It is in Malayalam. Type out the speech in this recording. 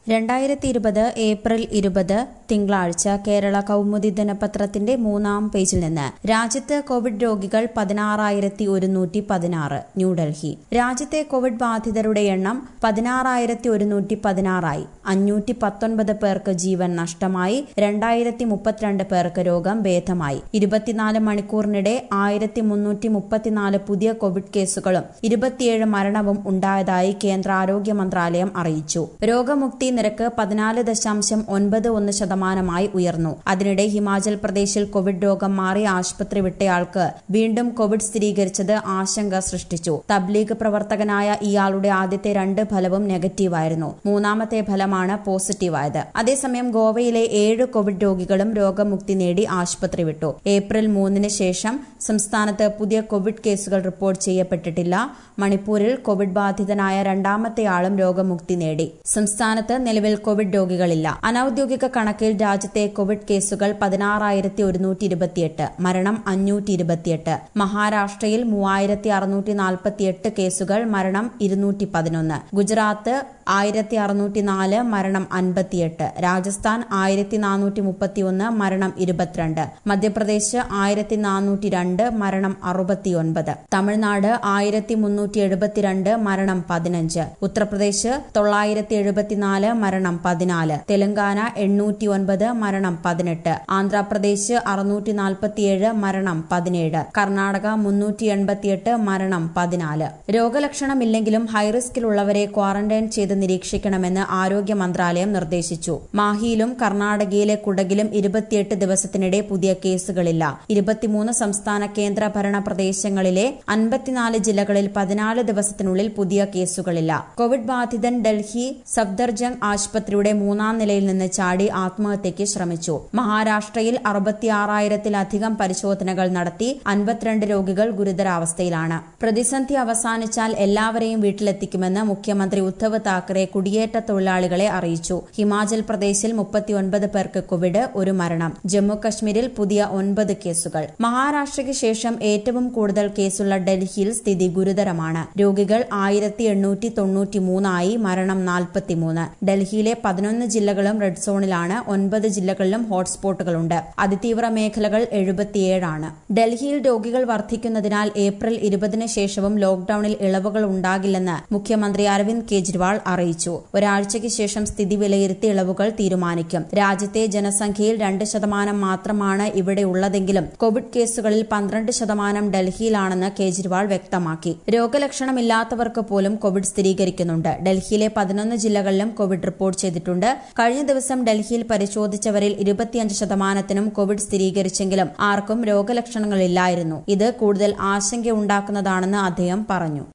രണ്ടായിരത്തി ഇരുപത് ഏപ്രിൽ ഇരുപത് തിങ്കളാഴ്ച കേരള കൗമുദി ദിനപത്രത്തിന്റെ മൂന്നാം പേജിൽ നിന്ന് രാജ്യത്ത് കോവിഡ് രോഗികൾ പതിനാറായിരത്തി ഒരുന്നൂറ്റി പതിനാറ് ന്യൂഡൽഹി രാജ്യത്തെ കോവിഡ് ബാധിതരുടെ എണ്ണം പതിനാറായിരത്തി ഒരുന്നൂറ്റി പതിനാറായി അഞ്ഞൂറ്റി പത്തൊൻപത് പേർക്ക് ജീവൻ നഷ്ടമായി രണ്ടായിരത്തി മുപ്പത്തിരണ്ട് പേർക്ക് രോഗം ഭേദമായി ഇരുപത്തിനാല് മണിക്കൂറിനിടെ ആയിരത്തി മുന്നൂറ്റി മുപ്പത്തിനാല് പുതിയ കോവിഡ് കേസുകളും ഇരുപത്തിയേഴ് മരണവും ഉണ്ടായതായി കേന്ദ്ര ആരോഗ്യ മന്ത്രാലയം അറിയിച്ചു രോഗമുക്തി നിരക്ക് പതിനാല് ദശാംശം ഒൻപത് ഒന്ന് ശതമാനമായി ഉയർന്നു അതിനിടെ ഹിമാചൽ പ്രദേശിൽ കോവിഡ് രോഗം മാറി ആശുപത്രി വിട്ടയാൾക്ക് വീണ്ടും കോവിഡ് സ്ഥിരീകരിച്ചത് ആശങ്ക സൃഷ്ടിച്ചു തബ്ലീഗ് പ്രവർത്തകനായ ഇയാളുടെ ആദ്യത്തെ രണ്ട് ഫലവും നെഗറ്റീവായിരുന്നു മൂന്നാമത്തെ ഫലമാണ് പോസിറ്റീവായത് അതേസമയം ഗോവയിലെ ഏഴ് കോവിഡ് രോഗികളും രോഗമുക്തി നേടി ആശുപത്രി വിട്ടു ഏപ്രിൽ മൂന്നിന് ശേഷം സംസ്ഥാനത്ത് പുതിയ കോവിഡ് കേസുകൾ റിപ്പോർട്ട് ചെയ്യപ്പെട്ടിട്ടില്ല മണിപ്പൂരിൽ കോവിഡ് ബാധിതനായ രണ്ടാമത്തെയാളും രോഗമുക്തി നേടി സംസ്ഥാനത്ത് നിലവിൽ കോവിഡ് രോഗികളില്ല അനൌദ്യോഗിക കണക്കിൽ രാജ്യത്തെ കോവിഡ് കേസുകൾ പതിനാറായിരത്തി ഒരുന്നൂറ്റി ഇരുപത്തിയെട്ട് മരണം അഞ്ഞൂറ്റി ഇരുപത്തിയെട്ട് മഹാരാഷ്ട്രയിൽ മൂവായിരത്തി അറുന്നൂറ്റി നാൽപ്പത്തിയെട്ട് കേസുകൾ മരണം ഇരുന്നൂറ്റി പതിനൊന്ന് ഗുജറാത്ത് ആയിരത്തി അറുന്നൂറ്റി നാല് മരണം അൻപത്തിയെട്ട് രാജസ്ഥാൻ ആയിരത്തി നാനൂറ്റി മുപ്പത്തിയൊന്ന് മരണം ഇരുപത്തിരണ്ട് മധ്യപ്രദേശ് ആയിരത്തി നാനൂറ്റി രണ്ട് മരണം അറുപത്തിയൊൻപത് തമിഴ്നാട് ആയിരത്തി മുന്നൂറ്റി എഴുപത്തിരണ്ട് മരണം പതിനഞ്ച് ഉത്തർപ്രദേശ് തൊള്ളായിരത്തി എഴുപത്തിനാല് മരണം പതിനാല് തെലങ്കാന എണ്ണൂറ്റി ഒൻപത് മരണം പതിനെട്ട് ആന്ധ്രാപ്രദേശ് അറുന്നൂറ്റി നാൽപ്പത്തിയേഴ് മരണം പതിനേഴ് കർണാടക മുന്നൂറ്റി എൺപത്തിയെട്ട് മരണം പതിനാല് രോഗലക്ഷണമില്ലെങ്കിലും ഹൈറിസ്കിലുള്ളവരെ ക്വാറന്റൈൻ ചെയ്ത് നിരീക്ഷിക്കണമെന്ന് ആരോഗ്യ മന്ത്രാലയം നിർദ്ദേശിച്ചു മാഹിയിലും കർണാടകയിലെ കുടകിലും ഇരുപത്തിയെട്ട് ദിവസത്തിനിടെ പുതിയ കേസുകളില്ല ഇരുപത്തിമൂന്ന് സംസ്ഥാന കേന്ദ്രഭരണ പ്രദേശങ്ങളിലെ അൻപത്തിനാല് ജില്ലകളിൽ പതിനാല് ദിവസത്തിനുള്ളിൽ പുതിയ കേസുകളില്ല കോവിഡ് ബാധിതൻ ഡൽഹി സഫ്ദർജംഗ് ആശുപത്രിയുടെ മൂന്നാം നിലയിൽ നിന്ന് ചാടി ആത്മഹത്യയ്ക്ക് ശ്രമിച്ചു മഹാരാഷ്ട്രയിൽ അറുപത്തിയാറായിരത്തിലധികം പരിശോധനകൾ നടത്തി അൻപത്തിരണ്ട് രോഗികൾ ഗുരുതരാവസ്ഥയിലാണ് പ്രതിസന്ധി അവസാനിച്ചാൽ എല്ലാവരെയും വീട്ടിലെത്തിക്കുമെന്ന് മുഖ്യമന്ത്രി ഉദ്ധവ് താക്കറെ കുടിയേറ്റ തൊഴിലാളികളെ അറിയിച്ചു ഹിമാചൽ പ്രദേശിൽ മുപ്പത്തിയൊൻപത് പേർക്ക് കോവിഡ് ഒരു മരണം ജമ്മു കശ്മീരിൽ പുതിയ ഒൻപത് കേസുകൾ മഹാരാഷ്ട്രയ്ക്ക് ശേഷം ഏറ്റവും കൂടുതൽ കേസുള്ള ഡൽഹിയിൽ സ്ഥിതി ഗുരുതരമാണ് രോഗികൾ ആയിരത്തി എണ്ണൂറ്റി തൊണ്ണൂറ്റി മൂന്നായി മരണം നാൽപ്പത്തിമൂന്ന് ഡൽഹിയിലെ പതിനൊന്ന് ജില്ലകളും റെഡ് സോണിലാണ് ഒൻപത് ജില്ലകളിലും ഹോട്ട്സ്പോട്ടുകളുണ്ട് അതിതീവ്ര മേഖലകൾ എഴുപത്തിയേഴാണ് ഡൽഹിയിൽ രോഗികൾ വർദ്ധിക്കുന്നതിനാൽ ഏപ്രിൽ ഇരുപതിന് ശേഷവും ലോക്ഡൌണിൽ ഇളവുകൾ ഉണ്ടാകില്ലെന്ന് മുഖ്യമന്ത്രി അരവിന്ദ് കെജ്രിവാൾ അറിയിച്ചു ഒരാഴ്ചയ്ക്ക് ശേഷം സ്ഥിതി വിലയിരുത്തി ഇളവുകൾ തീരുമാനിക്കും രാജ്യത്തെ ജനസംഖ്യയിൽ രണ്ട് ശതമാനം മാത്രമാണ് ഇവിടെ ഉള്ളതെങ്കിലും കോവിഡ് കേസുകളിൽ പന്ത്രണ്ട് ശതമാനം ഡൽഹിയിലാണെന്ന് കേജ്രിവാൾ വ്യക്തമാക്കി രോഗലക്ഷണമില്ലാത്തവർക്ക് പോലും കോവിഡ് സ്ഥിരീകരിക്കുന്നുണ്ട് ഡൽഹിയിലെ പതിനൊന്ന് ജില്ലകളിലും കോവിഡ് റിപ്പോർട്ട് ചെയ്തിട്ടുണ്ട് കഴിഞ്ഞ ദിവസം ഡൽഹിയിൽ പരിശോധിച്ചവരിൽ ഇരുപത്തിയഞ്ച് ശതമാനത്തിനും കോവിഡ് സ്ഥിരീകരിച്ചെങ്കിലും ആർക്കും രോഗലക്ഷണങ്ങളില്ലായിരുന്നു ഇത് കൂടുതൽ ആശങ്കയുണ്ടാക്കുന്നതാണെന്ന് അദ്ദേഹം പറഞ്ഞു